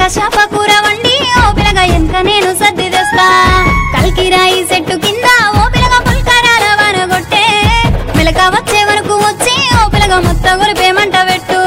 చేప కూర వండి ఓ పిల్లగా ఎంత నేను సర్ది తెస్తా కల్కిరాయి చెట్టు కింద ఓ పిల్లగా పుల్కరాల వానగొట్టే పిలక వచ్చే వరకు వచ్చి ఓ పిల్లగా మొత్త గురిపేమంట పెట్టు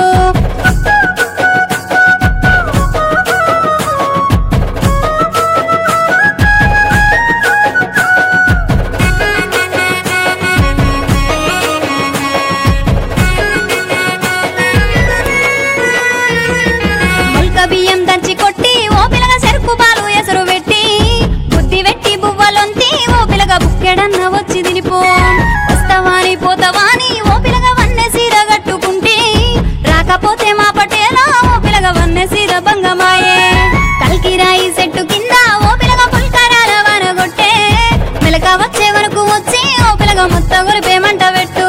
మొల్క బియ్యం దంచి కొట్టి ఓ పిల్లగా చెరుకు పాలు ఎసరు పెట్టి బుద్ధి పెట్టి బువ్వలొంతి ఓ పిల్లగా బుక్కెడన్న వచ్చి దినిపో వస్తావాని పోతావాని ఓ పిల్లగా వన్నె సీర కట్టుకుంటే రాకపోతే మా పటేలా ఓ పిల్లగా వన్నె సీర భంగమాయే కల్కిరాయి చెట్టు కింద ఓ పిల్లగా పుల్కరాల వానగొట్టే మెలక వచ్చే వరకు వచ్చి ఓ పిల్లగా మొత్తం గురిపేమంట పెట్టు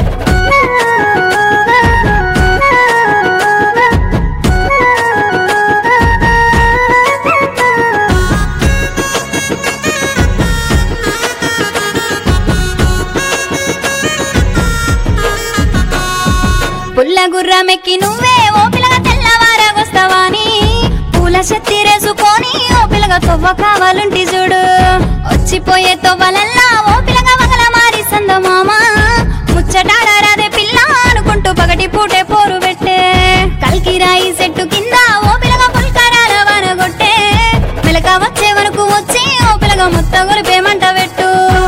పుల్ల గుర్రమెక్కి నువ్వే ఓ పిల్లగా తెల్లవారా వస్తావాని పూల శక్తి రేసుకొని ఓ పిల్లగా తొవ్వ కావాలుంటి చూడు వచ్చిపోయే తొవ్వలల్లా ఓ పిల్లగా వగల మారి సందమామ ముచ్చటాడారాదే పిల్ల అనుకుంటూ పగటి పూటే పోరు పెట్టే కల్కిరాయి చెట్టు కింద ఓ పిల్లగా పుల్కరాల వానగొట్టే పిలక వచ్చే వరకు వచ్చి ఓ పిల్లగా మొత్తం గురిపేమంట పెట్టు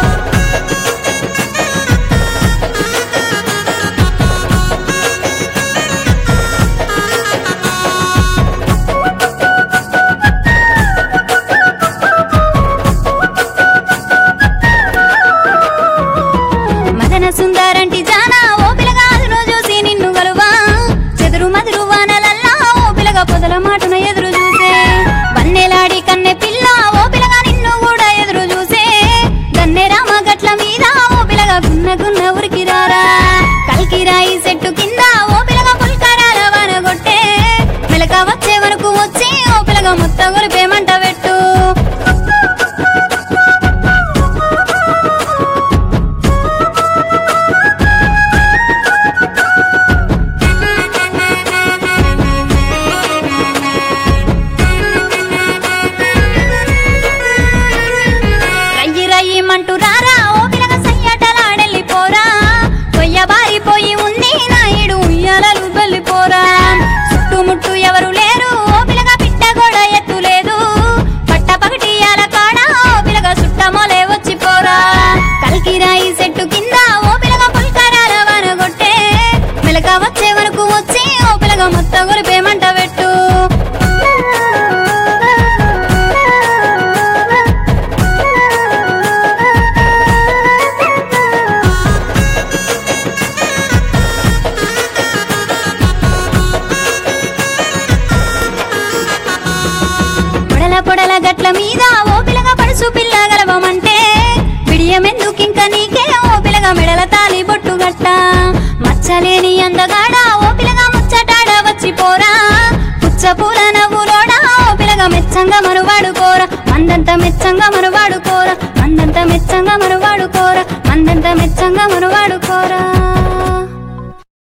మదన సుందరంటి జానా ఓ పిల్లగా అదును చూసి నిన్ను గలువా చెదురు మదురు వానలల్లా ఓ పిల్లగా పొదల మాటున ఎదురు చూసే వన్నెలాడి కన్నె పిల్ల ఓ పిల్లగా నిన్ను కూడా ఎదురు చూసే గన్నె రామ గట్ల మీద ఓ పిల్లగా గున్న గున్న ఉరికి రారా కల్కిరాయి చెట్టు కింద ఓ పిల్లగా పుల్కరాల వానగొట్టే పిలక వచ్చే వరకు వచ్చి ఓ పిల్లగా మొత్తం గురిపేమంట పెట్టు రయ్యి రయ్యమంటూ రారా ఓ పిల్లగా సయ్యటలాడెళ్ళిపోరా కొయ్య బారిపోయి ఉంది నాయుడు ఉయ్యాలలు వెళ్ళిపోరా చుట్టుముట్టు ఎవరు లేరు ఓ పిల్లగా పిట్ట కూడా ఎత్తులేదు పట్ట పగటియాల కాడ ఓ పిల్లగా సుట్టమోలే వచ్చిపోరా కల్కిరాయి చెట్టు కింద ఓ పిల్లగా పుల్కరాల వానగొట్టే పిలక వచ్చే వరకు వచ్చి ఓ పిల్లగా మొత్తం గురిపేమంట పెట్టు పొడల పొడల గట్ల మీద ఓ పిల్లగా పడుసు పిల్ల గలవమంటే బిడియమెందుకింక నీకే ఓ పిల్లగా మెడల తాలి బొట్టు గట్ట మచ్చలేని అందగాడ ఓ పిల్లగా ముచ్చటాడ వచ్చిపోరా పుచ్చ పూల నవ్వులోడా ఓ పిల్లగా మెచ్చంగా మరువాడుకోరా మందంత మెచ్చంగా మరువాడుకోరా మందంత మెచ్చంగా మరువాడుకోరా మందంత మెచ్చంగా మరువాడుకోరా